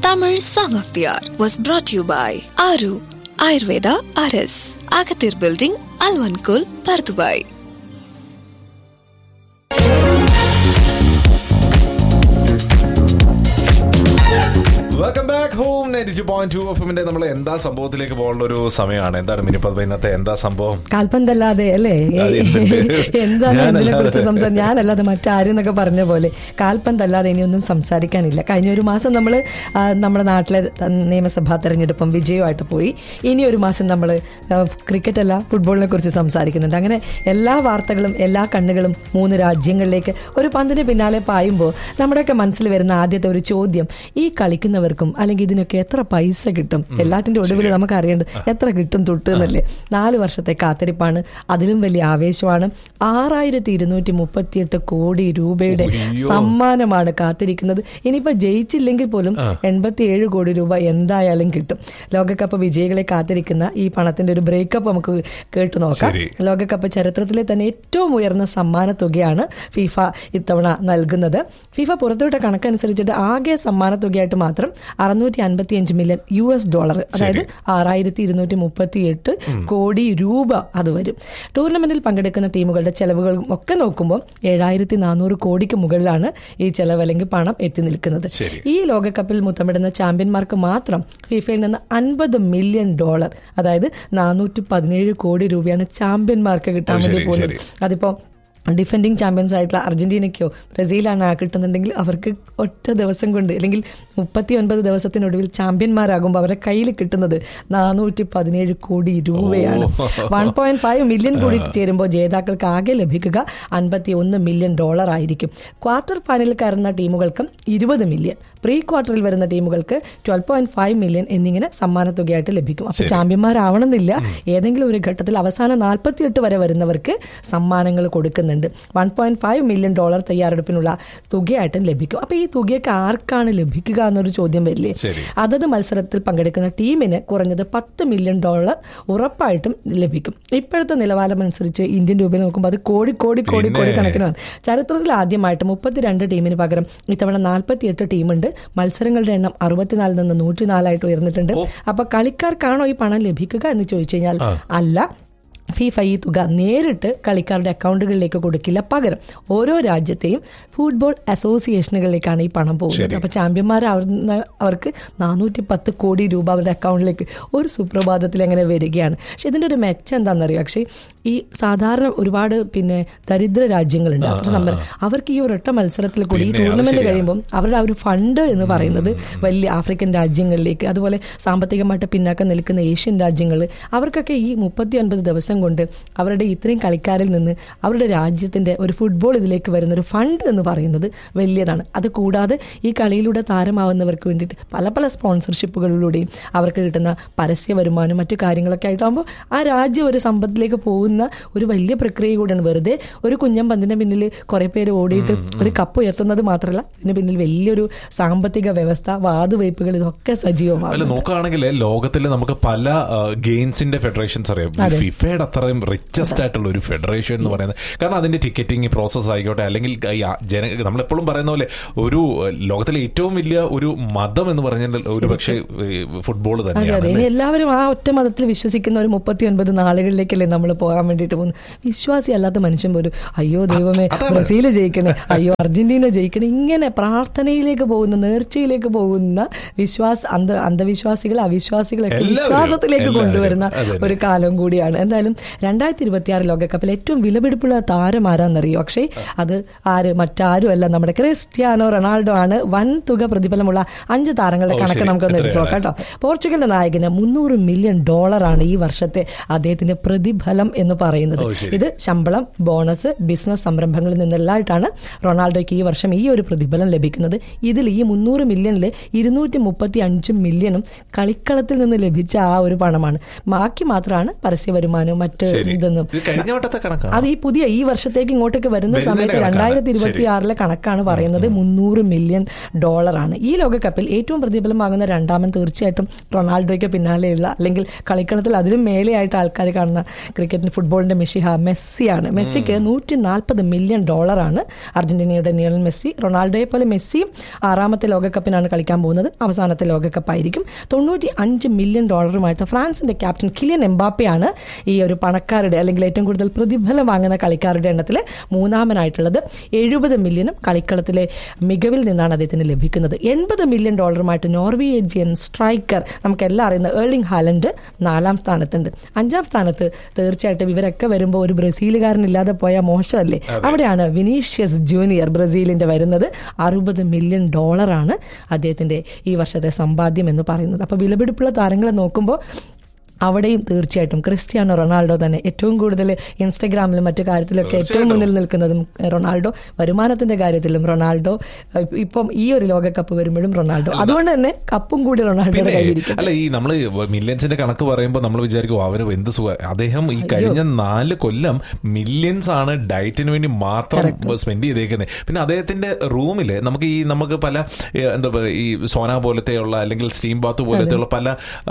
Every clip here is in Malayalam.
Tamil Song of the Hour was brought to you by Aru Ayurveda RS, Agathir Building, Alvankul, Pardubai. Welcome back home ninety point two F എമ്മിന്റെ നമ്മൾ എന്താ സംഭവത്തിലേക്ക് പോകാനുള്ള ഒരു സമയമാണ് എന്താണ് മിനിപ്പത് ഇന്നത്തെ എന്താ സംഭവം കാൽപന്തല്ലാതെ അല്ലേ അത് എന്തുണ്ട്? എന്താണ് ഞാനല്ലാതെ. ഇതിനെ കുറിച്ച് സംസാരം ഞാനല്ലാതെ മറ്റാരും എന്നൊക്കെ പറഞ്ഞ പോലെ കാൽപന്തല്ലാതെ ഇനിയൊന്നും സംസാരിക്കാനില്ല കഴിഞ്ഞ ഒരു മാസം നമ്മൾ നമ്മുടെ നാട്ടിലെ ത- നിയമസഭാ തെരഞ്ഞെടുപ്പും വിജയമായിട്ട് പോയി ഇനി ഒരു മാസം നമ്മൾ ക്രിക്കറ്റ് അല്ല ഫുട്ബോളിനെ കുറിച്ച് സംസാരിക്കുന്നുണ്ട് അങ്ങനെ എല്ലാ വാർത്തകളും എല്ലാ കണ്ണുകളും മൂന്ന് രാജ്യങ്ങളിലേക്ക് ഒരു പന്തിന് പിന്നാലെ പായുമ്പോൾ നമ്മുടെയൊക്കെ മനസ്സിൽ വരുന്ന ആദ്യത്തെ ഒരു ചോദ്യം ഈ കളിക്കുന്നവർക്കും അല്ലെങ്കിൽ ഇതിനൊക്കെ എത്ര പൈസ കിട്ടും എല്ലാറ്റിന്റെ ഒടുവിൽ നമുക്ക് അറിയേണ്ടത് എത്ര കിട്ടും തൊട്ട് എന്നല്ലേ നാല് വർഷത്തെ കാത്തിരിപ്പാണ് അതിലും വലിയ ആവേശമാണ് ആറായിരത്തി ഇരുന്നൂറ്റി മുപ്പത്തിയെട്ട് കോടി രൂപയുടെ സമ്മാനമാണ് കാത്തിരിക്കുന്നത് ഇനിയിപ്പോ ജയിച്ചില്ലെങ്കിൽ പോലും എൺപത്തിയേഴ് കോടി രൂപ എന്തായാലും കിട്ടും ലോകകപ്പ് വിജയികളെ കാത്തിരിക്കുന്ന ഈ പണത്തിന്റെ ഒരു ബ്രേക്കപ്പ് നമുക്ക് കേട്ടു നോക്കാം ശരി. ലോകകപ്പ് ചരിത്രത്തിലെ തന്നെ ഏറ്റവും ഉയർന്ന സമ്മാന തുകയാണ് ഫിഫ ഇത്തവണ നൽകുന്നത് ഫിഫ പുറത്തുവിട്ട കണക്കനുസരിച്ചിട്ട് ആകെ സമ്മാന തുകയായിട്ട് മാത്രം അറുന്നൂറ്റി അൻപത്തി അഞ്ച് മില്യൺ യു എസ് ഡോളർ അതായത് ആറായിരത്തി ഇരുന്നൂറ്റി മുപ്പത്തി എട്ട് കോടി രൂപ അത് വരും ടൂർണമെന്റിൽ പങ്കെടുക്കുന്ന ടീമുകളുടെ ചെലവുകളും ഒക്കെ നോക്കുമ്പോൾ ഏഴായിരത്തി നാനൂറ് കോടിക്ക് മുകളിലാണ് ഈ ചെലവ് അല്ലെങ്കിൽ പണം എത്തി നിൽക്കുന്നത് ശരി. ഈ ലോകകപ്പിൽ മുത്തമിടുന്ന ചാമ്പ്യന്മാർക്ക് മാത്രം ഫിഫയിൽ നിന്ന് അൻപത് മില്യൺ ഡോളർ അതായത് നാനൂറ്റി പതിനേഴ് കോടി രൂപയാണ് ചാമ്പ്യന്മാർക്ക് കിട്ടാൻ ഓ, ശരി, വേണ്ടി പോകുന്നത് ശരി. അതിപ്പോ ഡിഫെൻഡിങ് ചാമ്പ്യൻസ് ആയിട്ടുള്ള അർജന്റീനയ്ക്കോ ബ്രസീലാണ് ആ കിട്ടുന്നുണ്ടെങ്കിൽ അവർക്ക് ഒറ്റ ദിവസം കൊണ്ട് അല്ലെങ്കിൽ മുപ്പത്തി ഒൻപത് ദിവസത്തിനൊടുവിൽ ചാമ്പ്യന്മാരാകുമ്പോൾ അവരുടെ കയ്യിൽ കിട്ടുന്നത് നാനൂറ്റി പതിനേഴ് കോടി രൂപയാണ് വൺ പോയിന്റ് ഫൈവ് മില്യൺ കൂടി ചേരുമ്പോൾ ജേതാക്കൾക്ക് ആകെ ലഭിക്കുക അൻപത്തി ഒന്ന് മില്യൺ ഡോളർ ആയിരിക്കും ക്വാർട്ടർ ഫൈനലിൽ കയറുന്ന ടീമുകൾക്ക് ഇരുപത് മില്യൺ പ്രീ ക്വാർട്ടറിൽ വരുന്ന ടീമുകൾക്ക് ട്വൽവ് പോയിന്റ് ഫൈവ് മില്യൺ എന്നിങ്ങനെ സമ്മാന തുകയായിട്ട് ലഭിക്കും അപ്പൊ ചാമ്പ്യന്മാരാവണമെന്നില്ല ഏതെങ്കിലും ഒരു ഘട്ടത്തിൽ അവസാന നാൽപ്പത്തിയെട്ട് വരെ വരുന്നവർക്ക് സമ്മാനങ്ങൾ കൊടുക്കുന്നുണ്ട് one point five million dollar തയ്യാറെടുപ്പിനുള്ള തുകയായിട്ടും ലഭിക്കും അപ്പൊ ഈ തുകയൊക്കെ ആർക്കാണ് ലഭിക്കുക എന്നൊരു ചോദ്യം വരില്ലേ ശരി. അതത് മത്സരത്തിൽ പങ്കെടുക്കുന്ന ടീമിന് കുറഞ്ഞത് പത്ത് മില്യൺ ഡോളർ ഉറപ്പായിട്ടും ലഭിക്കും ഇപ്പോഴത്തെ നിലവാരം അനുസരിച്ച് ഇന്ത്യൻ രൂപയിൽ നോക്കുമ്പോൾ അത് കോടി കോടി കോടി കോടി പിന്നെ. കണക്കിനാണ് ചരിത്രത്തിൽ ആദ്യമായിട്ട് മുപ്പത്തിരണ്ട് ടീമിന് പകരം ഇത്തവണ നാൽപ്പത്തിയെട്ട് ടീമുണ്ട് മത്സരങ്ങളുടെ എണ്ണം അറുപത്തിനാലിൽ നിന്ന് നൂറ്റിനാലായിട്ട് ഉയർന്നിട്ടുണ്ട് അപ്പൊ കളിക്കാർക്കാണോ ഈ പണം ലഭിക്കുക എന്ന് ചോദിച്ചു കഴിഞ്ഞാൽ അല്ല ഫിഫ ഈ തുക നേരിട്ട് കളിക്കാരുടെ അക്കൗണ്ടുകളിലേക്ക് കൊടുക്കില്ല പകരം ഓരോ രാജ്യത്തെയും ഫുട്ബോൾ അസോസിയേഷനുകളിലേക്കാണ് ഈ പണം പോകുന്നത് അപ്പൊ ചാമ്പ്യന്മാരാവുന്ന അവർക്ക് നാനൂറ്റി പത്ത് കോടി രൂപ അവരുടെ അക്കൗണ്ടിലേക്ക് ഒരു സുപ്രഭാതത്തിൽ അങ്ങനെ വരികയാണ് പക്ഷെ ഇതിന്റെ ഒരു മെച്ചം എന്താണെന്നറിയോ പക്ഷേ ഈ സാധാരണ ഒരുപാട് പിന്നെ ദരിദ്ര രാജ്യങ്ങളുണ്ട് അത്ര സംഭരം അവർക്ക് ഈ ഒരൊറ്റ മത്സരത്തിൽ കൂടി ഈ പിന്നെ, അത് ടൂർണമെന്റ് ശരിയാണ്. കഴിയുമ്പോൾ അവരുടെ ആ ഒരു ഫണ്ട് എന്ന് പറയുന്നത് വലിയ ആഫ്രിക്കൻ രാജ്യങ്ങളിലേക്ക് അതുപോലെ സാമ്പത്തികമായിട്ട് പിന്നാക്കം നിൽക്കുന്ന ഏഷ്യൻ രാജ്യങ്ങൾ അവർക്കൊക്കെ ഈ മുപ്പത്തി ഒൻപത് ദിവസം കൊണ്ട് അവരുടെ ഇത്രയും കളിക്കാരിൽ നിന്ന് അവരുടെ രാജ്യത്തിന്റെ ഒരു ഫുട്ബോൾ ഇതിലേക്ക് വരുന്ന ഒരു ഫണ്ട് എന്ന് പറയുന്നത് വലിയതാണ് അത് കൂടാതെ ഈ കളിയിലൂടെ താരമാവുന്നവർക്ക് വേണ്ടിയിട്ട് പല പല സ്പോൺസർഷിപ്പുകളിലൂടെയും അവർക്ക് കിട്ടുന്ന പരസ്യ വരുമാനം മറ്റു കാര്യങ്ങളൊക്കെ ആയിട്ടാകുമ്പോൾ ആ രാജ്യം ഒരു സമ്പത്തിലേക്ക് പോകുന്ന ഒരു വലിയ പ്രക്രിയ കൂടിയാണ് വെറുതെ ഒരു കുഞ്ഞൻ പന്തിന്റെ പിന്നിൽ കുറെ പേര് ഓടിയിട്ട് ഒരു കപ്പ് ഉയർത്തുന്നത് മാത്രമല്ല ഇതിന് പിന്നിൽ വലിയൊരു സാമ്പത്തിക വ്യവസ്ഥ വാതുവയ്പ്പുകൾ ഇതൊക്കെ അല്ല സജീവമാകും നോക്കുകയാണെങ്കിൽ ലോകത്തിൽ നമുക്ക് പല ഗെയിംസിന്റെ ഫെഡറേഷൻസ് അറിയാം ഈ ഫിഫയുടെ അത്രയും റിച്ചസ്റ്റ് ആയിട്ടുള്ള ഒരു ഫെഡറേഷൻ എന്ന് പറയുന്നത് കാരണം അതിന്റെ ടിക്കറ്റിംഗ് പ്രോസസ് ആയിക്കോട്ടെ അല്ലെങ്കിൽ ഈ ആ ജന നമ്മളെപ്പോഴും പറയുന്ന പോലെ ഒരു ഏഹ്, ലോകത്തിലെ ഏറ്റവും വലിയ ഒരു മതം എന്ന് പറഞ്ഞാൽ ഒരു പക്ഷേ ഫുട്ബോൾ അതെ തന്നെയാണ് അതെ ഇനി എല്ലാവരും ആ ഒറ്റ മതത്തിൽ വിശ്വസിക്കുന്ന ഒരു മുപ്പത്തി ഒൻപത് നാളുകളിലേക്കല്ലേ നമ്മൾ പോകാൻ വേണ്ടിയിട്ട് പോകുന്നത് വിശ്വാസി അല്ലാത്ത മനുഷ്യൻ പോലും അയ്യോ ദൈവമേ അതാണ്. ബ്രസീൽ ജയിക്കണേ അയ്യോ അർജന്റീന ജയിക്കണേ ഇങ്ങനെ പ്രാർത്ഥനയിലേക്ക് പോകുന്ന നേർച്ചയിലേക്ക് പോകുന്ന വിശ്വാസ അന്ധ അന്ധവിശ്വാസികൾ അവിശ്വാസികളൊക്കെ എല്ലാവരും, വിശ്വാസത്തിലേക്ക് എല്ലാവരും. കൊണ്ടുവരുന്ന അതെ, അതെ. ഒരു കാലം കൂടിയാണ് എന്തായാലും രണ്ടായിരത്തി ഇരുപത്തി ആറ് ലോകകപ്പിൽ ഏറ്റവും വിലപിടിപ്പുള്ള താരം ആരാന്നറിയോ പക്ഷേ അത് ആര് മറ്റാരും അല്ല നമ്മുടെ ക്രിസ്ത്യാനോ റൊണാൾഡോ ആണ് വൻ തുക പ്രതിഫലമുള്ള അഞ്ച് താരങ്ങളുടെ ഓ, കണക്ക് ശരി. നമുക്കൊന്ന് എടുത്തു നോക്കാം കേട്ടോ പോർച്ചുഗലിന്റെ നായകന് മുന്നൂറ് മില്യൺ ഡോളറാണ് ഈ വർഷത്തെ അദ്ദേഹത്തിന്റെ പ്രതിഫലം എന്ന് പറയുന്നത് ഓ, ശരി. ഇത് ശമ്പളം ബോണസ് ബിസിനസ് സംരംഭങ്ങളിൽ നിന്നെല്ലായിട്ടാണ് റൊണാൾഡോയ്ക്ക് ഈ വർഷം ഈ ഒരു പ്രതിഫലം ലഭിക്കുന്നത് ഇതിൽ ഈ മുന്നൂറ് മില്യണിൽ ഇരുന്നൂറ്റി മുപ്പത്തി അഞ്ച് മില്യണും കളിക്കളത്തിൽ നിന്ന് ലഭിച്ച ആ ഒരു പണമാണ് ബാക്കി മാത്രമാണ് പരസ്യ വരുമാനവും മറ്റ് ശരി ഇതൊന്നും ഇത് കഴിഞ്ഞ വട്ടത്തെ കണക്കാണ് അത് ഈ പുതിയ ഈ വർഷത്തേക്ക് ഇങ്ങോട്ടേക്ക് വരുന്ന വരുന്നതിന്റെ സമയത്ത് കണക്കാണ്. രണ്ടായിരത്തി ഇരുപത്തി ആറിലെ കണക്കാണ് പറയുന്നത് മുന്നൂറ് മില്യൺ ഡോളറാണ് ഈ ലോകകപ്പിൽ ഏറ്റവും പ്രതിഫലമാകുന്ന രണ്ടാമൻ തീർച്ചയായിട്ടും റൊണാൾഡോയ്ക്ക് പിന്നാലെയുള്ള അല്ലെങ്കിൽ കളിക്കളത്തിൽ അതിലും മേലെയായിട്ട് ആൾക്കാർ കാണുന്ന ക്രിക്കറ്റിന് ഫുട്ബോളിന്റെ മെസ്സിഹ മെസ്സിയാണ് മെസ്സിക്ക് നൂറ്റി നാൽപ്പത് മില്യൺ ഡോളറാണ് അർജന്റീനയുടെ നിയൽ മെസ്സി റൊണാൾഡോയെ പോലെ മെസ്സിയും ആറാമത്തെ ലോകകപ്പിനാണ് കളിക്കാൻ പോകുന്നത് അവസാനത്തെ ലോകകപ്പായിരിക്കും തൊണ്ണൂറ്റി അഞ്ച് മില്യൺ ഡോളറുമായിട്ട് ഫ്രാൻസിന്റെ ക്യാപ്റ്റൻ കിലിയൻ എംബാപ്പയാണ് ഈ ഒരു പണക്കാരുടെ അല്ലെങ്കിൽ ഏറ്റവും കൂടുതൽ പ്രതിഫലം വാങ്ങുന്ന കളിക്കാരുടെ എണ്ണത്തിൽ മൂന്നാമനായിട്ടുള്ളത് എഴുപത് മില്യണും കളിക്കളത്തിലെ മികവിൽ നിന്നാണ് അദ്ദേഹത്തിന് ലഭിക്കുന്നത് എൺപത് മില്യൺ ഡോളറുമായിട്ട് നോർവേജിയൻ സ്ട്രൈക്കർ നമുക്കെല്ലാം അറിയുന്ന ഏർലിംഗ് ഹാലൻഡ് നാലാം സ്ഥാനത്തുണ്ട് അഞ്ചാം സ്ഥാനത്ത് തീർച്ചയായിട്ടും ഇവരൊക്കെ വരുമ്പോൾ ഒരു ബ്രസീലുകാരനില്ലാതെ പോയാൽ മോശമല്ലേ അവിടെയാണ് വിനീഷ്യസ് ജൂനിയർ ബ്രസീലിന്റെ വരുന്നത് അറുപത് മില്യൺ ഡോളറാണ് അദ്ദേഹത്തിന്റെ ഈ വർഷത്തെ സമ്പാദ്യം എന്ന് പറയുന്നത് അപ്പോൾ വിലപിടിപ്പുള്ള താരങ്ങളെ നോക്കുമ്പോൾ അവിടെയും തീർച്ചയായിട്ടും ക്രിസ്ത്യാനോ റൊണാൾഡോ തന്നെ ഏറ്റവും കൂടുതൽ ഇൻസ്റ്റഗ്രാമിലും മറ്റു കാര്യത്തിലൊക്കെ ഏറ്റവും മുന്നിൽ നിൽക്കുന്നതും റൊണാൾഡോ വരുമാനത്തിന്റെ കാര്യത്തിലും റൊണാൾഡോ ഇപ്പ- ഇപ്പം ഈ ഒരു ലോകകപ്പ് വരുമ്പോഴും റൊണാൾഡോ അതുകൊണ്ട് തന്നെ കപ്പും കൂടി റൊണാൾഡോയുടെ പിന്നെ കയ്യിരിക്കും അല്ല ഈ നമ്മള് മില്യൻസിന്റെ കണക്ക് പറയുമ്പോൾ നമ്മൾ വിചാരിക്കും അവര് എന്ത് സുഖ അദ്ദേഹം ഈ കഴിഞ്ഞ നാല് കൊല്ലം മില്യൻസ് ആണ് ഡയറ്റിന് വേണ്ടി മാത്രം സ്പെൻഡ് ചെയ്തേക്കുന്നത് പിന്നെ അദ്ദേഹത്തിന്റെ റൂമില് നമുക്ക് ഈ നമുക്ക് പല ഏ, എന്താ പറയുക ഈ സോന പോലത്തെയുള്ള അല്ലെങ്കിൽ സ്റ്റീം ബാത്ത് പോലത്തെയുള്ള പല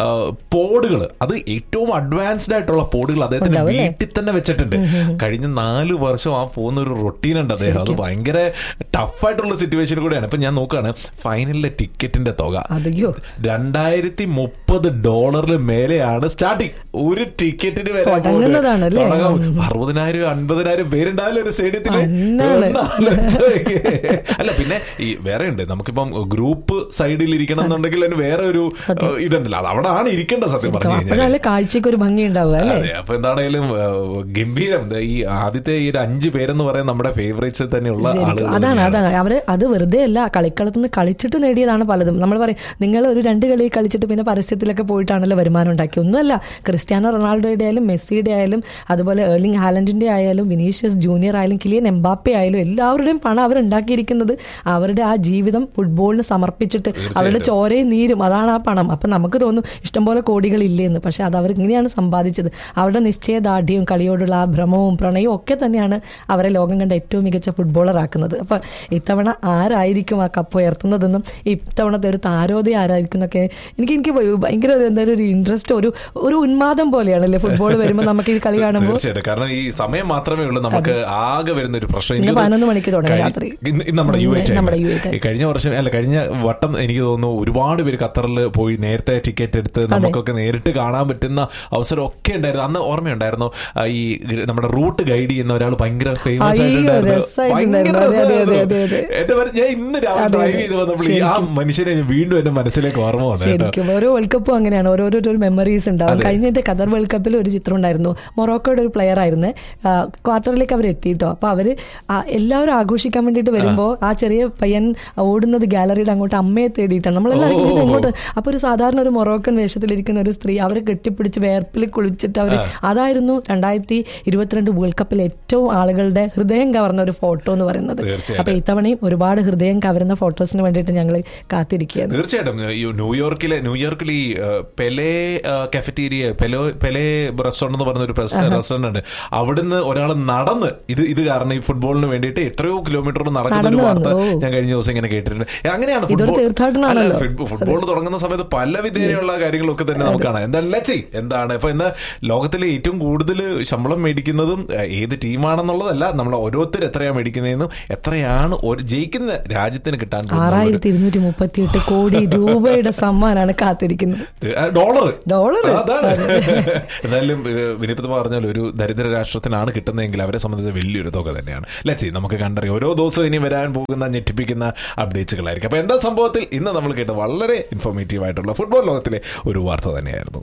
പോഡുകൾ അത് ഏറ്റവും അഡ്വാൻസ്ഡ് ആയിട്ടുള്ള പോഡുകൾ അദ്ദേഹത്തിന്റെ ഉണ്ടാവും അല്ലേ? വീട്ടിൽ തന്നെ വെച്ചിട്ടുണ്ട് കഴിഞ്ഞ നാല് വർഷം ആ പോകുന്ന ഒരു റൊട്ടീൻ ഉണ്ട് അദ്ദേഹം അത് ഭയങ്കര ടഫായിട്ടുള്ള സിറ്റുവേഷൻ കൂടെയാണ് ഇപ്പൊ ഞാൻ നോക്കുകയാണ് ഫൈനലിലെ ടിക്കറ്റിന്റെ തുക അതെയോ രണ്ടായിരത്തി മുപ്പത് ഡോളറിൽ മേലെയാണ് സ്റ്റാർട്ടിങ് ഒരു ടിക്കറ്റിന് വരെ അങ്ങോട്ട് തുടങ്ങുന്നതാണ് അല്ലേ? തുടങ്ങാം. അറുപതിനായിരം അൻപതിനായിരം പേരുണ്ടാവില്ല ഒരു സ്റ്റേഡിയത്തില് അന്നാണ്. ഒന്നാലോചിച്ച് അല്ല പിന്നെ ഈ വേറെ ഉണ്ട് നമുക്കിപ്പം ഗ്രൂപ്പ് സൈഡിൽ ഇരിക്കണം എന്നുണ്ടെങ്കിൽ അതിന് വേറെ ഒരു ഏഹ്, ഇതുണ്ടല്ലോ അത് അവിടെ ആണ് ഇരിക്കേണ്ട സത്യം പറഞ്ഞു കഴിഞ്ഞാൽ അപ്പോഴല്ലേ കാഴ്ചക്ക് ഒരു ഭംഗി ഉണ്ടാവുക അല്ലേ അതെ അപ്പൊ എന്താണേലും ഏഹ്, ഗംഭീരം ദേ ഈ ആദ്യത്തെ ഈ ഒരു അഞ്ച് പേരെന്ന് പറയുന്നത് നമ്മുടെ ഫേവറേറ്റ്സ് തന്നെയുള്ള ശരിക്കും. ആളുകൾ അതാണ് തന്നെയാണ്. അതാണ് അവര് അത് വെറുതെ അല്ല കളിക്കളത്തിൽ നിന്ന് കളിച്ചിട്ട് നേടിയതാണ് പലതും നമ്മൾ പറയും നിങ്ങൾ ഒരു രണ്ട് കളി കളിച്ചിട്ട് പിന്നെ പരസ്യത്തിലൊക്കെ പോയിട്ടാണല്ലോ വരുമാനം ഉണ്ടാക്കി ഒന്നുമല്ല ക്രിസ്ത്യാനോ റൊണാൾഡോയുടെ ആയാലും മെസ്സിയുടെ ആയാലും അതുപോലെ ഏർലിംഗ് ഹാലൻഡിന്റെ ആയാലും വിനീഷ്യസ് ജൂനിയർ ആയാലും കിലിയൻ എംബാപ്പെ ആയാലും എല്ലാവരുടെയും പണം അവർ ഉണ്ടാക്കിയിരിക്കുന്നത് അവരുടെ ആ ജീവിതം ഫുട്ബോളിന് സമർപ്പിച്ചിട്ട് അവരുടെ ചോരയും നീരും അതാണ് ആ പണം അപ്പൊ നമുക്ക് തോന്നും ഇഷ്ടംപോലെ കോടികൾ ഇല്ലേന്ന് പക്ഷെ അത് അവർ ഇങ്ങനെയാണ് സമ്പാദിച്ചത് അവരുടെ നിശ്ചയദാർഢ്യവും കളിയോടുള്ള ആ ഭ്രമവും പ്രണയവും ഒക്കെ തന്നെയാണ് അവരെ ലോകം കണ്ട ഏറ്റവും മികച്ച ഫുട്ബോളർ ആക്കുന്നത് അപ്പൊ ഇത്തവണ ആരായിരിക്കും ആ കപ്പ് ഉയർത്തുന്നതെന്നും ഇത്തവണത്തെ ഒരു താരോദയം ആരായിരിക്കും എന്നൊക്കെ എനിക്ക് എനിക്ക് ഭയങ്കര ഒരു എന്തായാലും ഒരു ഇൻട്രസ്റ്റ് ഒരു ഒരു ഉന്മാദം പോലെയാണല്ലേ ഫുട്ബോൾ വരുമ്പോൾ നമുക്ക് ഈ കളി കാണുമ്പോൾ തീർച്ചയായിട്ടും കാരണം ഈ സമയം മാത്രമേ ഉള്ളൂ നമുക്ക് ആകെ വരുന്ന ഒരു പ്രശ്നം പിന്നെ എനിക്ക് പതിനൊന്ന് മണിക്ക് തുടങ്ങും കഴി- രാത്രി. ഇന്ന് ഇന്ന് നമ്മുടെ യു എ ഉം, ടൈം. നമ്മുടെ യു എ ടൈം. ഈ കഴിഞ്ഞ വർഷം അല്ല കഴിഞ്ഞ വട്ടം എനിക്ക് തോന്നുന്നു ഒരുപാട് പേര് ഖത്തറിൽ പോയി നേരത്തെ ടിക്കറ്റ് എടുത്ത് നമുക്കൊക്കെ നേരിട്ട് കാണാൻ പറ്റുന്ന അവസരം ഒക്കെ ഉണ്ടായിരുന്നു അന്ന് ഓർമ്മയുണ്ടായിരുന്നു ആ, ഈ നമ്മുടെ റൂട്ട് ഗൈഡ് ചെയ്യുന്ന ഒരാൾ ഭയങ്കര ഫേമസ് അയ്യോ, ആയിട്ടുണ്ടായിരുന്നു രസായിട്ടുണ്ടായിരുന്നു. അതെ, അതെ, അതെ, അതെ, അതെ. എന്റെ പേര് ഞാൻ ഇന്ന് രാവിലെ അതെ, ഡ്രൈവ് അതെ. ചെയ്ത് വന്നപ്പോൾ ഈ ആ മനുഷ്യനെ വീണ്ടും എന്റെ മനസ്സിലേക്ക് ഓർമ്മ വന്നു കേട്ടോ ശരിക്കും ഓരോ വേൾഡ് കപ്പും അങ്ങനെയാണ് ഓരോരോ മെമ്മറീസ് ഉണ്ടാവും കഴിഞ്ഞിട്ട് ഖത്തർ വേൾഡ് കപ്പിൽ ഒരു ചിത്രം ഉണ്ടായിരുന്നു മൊറോക്കോയുടെ ഒരു പ്ലെയർ ആയിരുന്നു ക്വാർട്ടറിലേക്ക് അവർ എത്തിയിട്ടോ അപ്പൊ അവര് ആ എല്ലാവരും ആഘോഷിക്കാൻ വേണ്ടിയിട്ട് വരുമ്പോൾ ആ ചെറിയ പയ്യൻ ഓടുന്നത് ഗാലറിയുടെ അങ്ങോട്ട് അമ്മയെ തേടിയിട്ടാണ് നമ്മളെല്ലാവരും ഓ. ഇത് എങ്ങോട്ട് അപ്പൊ ഒരു സാധാരണ ഒരു മൊറോക്കൻ വേഷത്തിലിരിക്കുന്ന ഒരു സ്ത്രീ അവരെ കെട്ടിപ്പിടിച്ച് വേർപ്പിൽ കുളിച്ചിട്ട് അവര് അതായിരുന്നു രണ്ടായിരത്തി ഇരുപത്തിരണ്ട് വേൾഡ് കപ്പിൽ ഏറ്റവും ആളുകളുടെ ഹൃദയം കവർന്ന ഒരു ഫോട്ടോ എന്ന് പറയുന്നത് തീർച്ചയായിട്ടും. അപ്പൊ ഇത്തവണയും ഒരുപാട് ഹൃദയം കവരുന്ന ഫോട്ടോസിന് വേണ്ടിയിട്ട് ഞങ്ങൾ കാത്തിരിക്കുകയാണ് തീർച്ചയായിട്ടും ഈ ന്യൂയോർക്കിലെ ന്യൂയോർക്കിൽ ഈ ഏഹ്, Pele cafeteria Pelo Pele restaurant എന്ന് പറയുന്ന ഒരു റെസ്റ്റോറന്റ് ഉണ്ട് അവിടുന്ന് ഒരാൾ നടന്ന് ഇത് ഇത് കാരണം ഈ ഫുട്ബോളിന് വേണ്ടിയിട്ട് എത്രയോ കിലോമീറ്റർ നടക്കുന്ന ഒരു നടന്നു വാർത്ത വന്നു. ഓ. ഞാൻ കഴിഞ്ഞ ദിവസം ഇങ്ങനെ കേട്ടിട്ടുണ്ട് ഏ, അങ്ങനെയാണ് ഇതൊരു ഫുട്ബോൾ- തീർത്ഥാടനമാണല്ലോ. അല്ല, ഫുട്- ഫുട്ബോൾ തുടങ്ങുന്ന സമയത്ത് പല വിധേനയുള്ള കാര്യങ്ങളൊക്കെ തന്നെ നമുക്ക് കാണാം എന്താണ് ലച്ചി എന്താണ് ഇപ്പൊ ഇന്ന് ലോകത്തിലെ ഏറ്റവും കൂടുതൽ ശമ്പളം മേടിക്കുന്നതും ഏഹ്, ഏത് ടീമാണെന്നുള്ളതല്ല നമ്മൾ ഓരോരുത്തർ എത്രയാണ് മേടിക്കുന്നതെന്നും എത്രയാണ് ഒരു ജയിക്കുന്ന രാജ്യത്തിന് കിട്ടാൻ പോകുന്ന ഒരു- ആറായിരത്തി ഇരുന്നൂറ്റി മുപ്പത്തി എട്ട് കോടി രൂപയുടെ സമ്മാനാണ് കാത്തിരിക്കുന്നത് ഡോളർ ഡോളർ അതാണ് എന്തായാലും വിനിപ്പിത് പറഞ്ഞാൽ ഒരു ദരിദ്ര രാഷ്ട്രത്തിനാണ് കിട്ടുന്നതെങ്കിൽ അവരെ സംബന്ധിച്ച് വലിയൊരു തുക തന്നെയാണ് ലച്ചി നമുക്ക് കണ്ടറിയാം ഓരോ ദിവസവും ഇനി വരാൻ പോകുന്ന ഞെട്ടിപ്പിക്കുന്ന അപ്ഡേറ്റ്സുകളായിരിക്കും അപ്പൊ എന്താ സംഭവത്തിൽ ഇന്ന് നമ്മൾ കേട്ട വളരെ ഇൻഫോർമേറ്റീവ് ആയിട്ടുള്ള ഫുട്ബോൾ ലോകത്തിലെ ഒരു വാർത്ത തന്നെയായിരുന്നു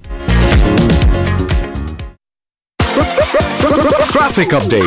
Traffic update.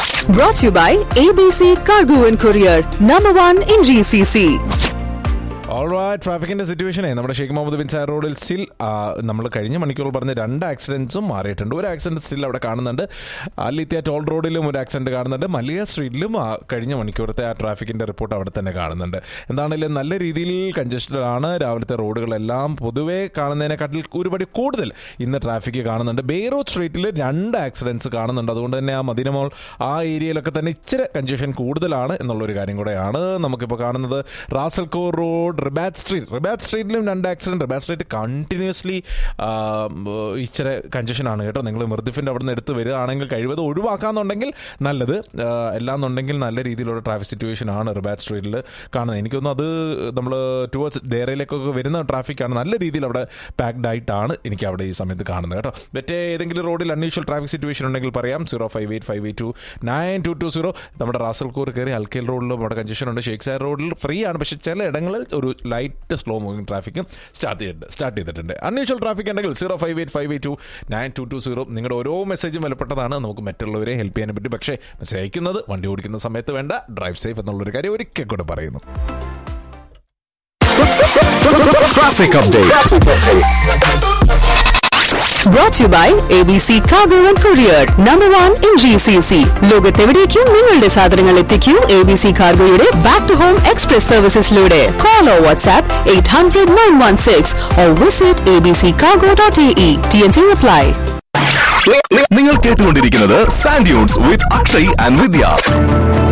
Brought to you by ABC Cargo and Courier, number one in GCC. Alright ട്രാഫിക്കിന്റെ സിറ്റുവേഷനെ നമ്മുടെ ഷെയ്ഖ് മുഹമ്മദ് ബിൻ സാർ റോഡിൽ സ്റ്റിൽ നമ്മൾ കഴിഞ്ഞ മണിക്കൂർ പറഞ്ഞ രണ്ട് ആക്സിഡൻസും മാറിയിട്ടുണ്ട് ഒരു ആക്സിഡന്റ് സ്റ്റിൽ അവിടെ കാണുന്നുണ്ട് അല്ലിത്യ ടോൾ റോഡിലും ഒരു ആക്സിഡന്റ് കാണുന്നുണ്ട് മല്ലിയ സ്ട്രീറ്റിലും ആ കഴിഞ്ഞ മണിക്കൂറത്തെ ആ ട്രാഫിക്കിന്റെ റിപ്പോർട്ട് അവിടെ തന്നെ കാണുന്നുണ്ട് എന്താണെങ്കിലും നല്ല രീതിയിൽ കൺജസ്റ്റഡ് ആണ് രാവിലത്തെ റോഡുകളെല്ലാം പൊതുവേ കാണുന്നതിനെക്കാട്ടിൽ ഒരുപടി കൂടുതൽ ഇന്ന് ട്രാഫിക് കാണുന്നുണ്ട് ബെയ്റോഡ് സ്ട്രീറ്റിൽ രണ്ട് ആക്സിഡൻസ് കാണുന്നുണ്ട് അതുകൊണ്ട് തന്നെ ആ മദിനമോൾ ആ ഏരിയയിലൊക്കെ തന്നെ ഇച്ചിരി കൺജഷൻ കൂടുതലാണ് എന്നുള്ളൊരു കാര്യം കൂടെയാണ് നമുക്കിപ്പോൾ കാണുന്നത് Ras Al Khor road Rebat street Rebat സ്ട്രീറ്റിലും രണ്ട് ആക്സിഡന്റ് റിബാറ്റ് സ്ട്രീറ്റ് കണ്ടിന്യൂസ്ലി ഇച്ചിരി കൺജഷൻ ആണ് കേട്ടോ നിങ്ങൾ മൃദുഫിൻ്റെ അവിടെ നിന്ന് എടുത്ത് വരികയാണെങ്കിൽ കഴിവത് ഒഴിവാക്കാന്നുണ്ടെങ്കിൽ നല്ലത് ആ, അല്ലാന്നുണ്ടെങ്കിൽ നല്ല രീതിയിലുള്ള ട്രാഫിക് സിറ്റുവേഷൻ ആണ് റിബാറ്റ് സ്ട്രീറ്റിൽ കാണുന്നത് എനിക്കൊന്നും അത് നമ്മൾ ടുവേർഡ്സ് ഡേറയിലേക്കൊക്കെ വരുന്ന ട്രാഫിക്കാണ് നല്ല രീതിയിൽ അവിടെ പാക്ഡ് ആയിട്ടാണ് എനിക്ക് അവിടെ ഈ സമയത്ത് കാണുന്നത് കേട്ടോ മറ്റേ ഏതെങ്കിലും റോഡിൽ അൺയൂഷ്വൽ ട്രാഫിക് സിറ്റുവേഷൻ ഉണ്ടെങ്കിൽ പറയാം zero five eight five eight two nine two two zero നമ്മുടെ റാസൽക്കൂർ കയറി അൽക്കേൽ റോഡിലും അവിടെ കൺജഷൻ ഉണ്ട് ഷേഖ് സാർ റോഡിൽ ഫ്രീ ആണ് പക്ഷേ ചില ഇടങ്ങളിൽ ഒരു ലൈറ്റ് സ്ലോ മൂവിംഗ് ട്രാഫിക്കും സ്റ്റാർട്ട് ചെയ്തിട്ടുണ്ട് സ്റ്റാർട്ട് ചെയ്തിട്ടുണ്ട് അൺയൂഷ്വൽ ട്രാഫിക് ഉണ്ടെങ്കിൽ zero five eight five eight two nine two two zero നിങ്ങളുടെ ഓരോ മെസ്സേജും വിലപ്പെട്ടതാണ് നമുക്ക് മറ്റുള്ളവരെ ഹെൽപ്പ് ചെയ്യാൻ പറ്റും പക്ഷേ മെസ്സേജ് അയക്കുന്നത് വണ്ടി ഓടിക്കുന്ന സമയത്ത് വേണ്ട ഡ്രൈവ് സേഫ് എന്നുള്ളൊരു കാര്യം ഒരിക്കൽ കൂടെ പറയുന്നു Traffic update. Brought to you by ABC Cargo and Courier, number one in GCC. ലോകത്തെവിടേക്കും നിങ്ങളുടെ സാധനങ്ങൾ എത്തിക്കൂ എ ബി സി കാർഗോയുടെ ബാക്ക് ടു ഹോം എക്സ്പ്രസ് സർവീസസിലൂടെ call or WhatsApp eight hundred nine one six or visit A B C cargo dot A E T N C apply നി- നി- നിങ്ങൾ കേട്ടുകൊണ്ടിരിക്കുന്നത് sand dunes with Akshay and Vidya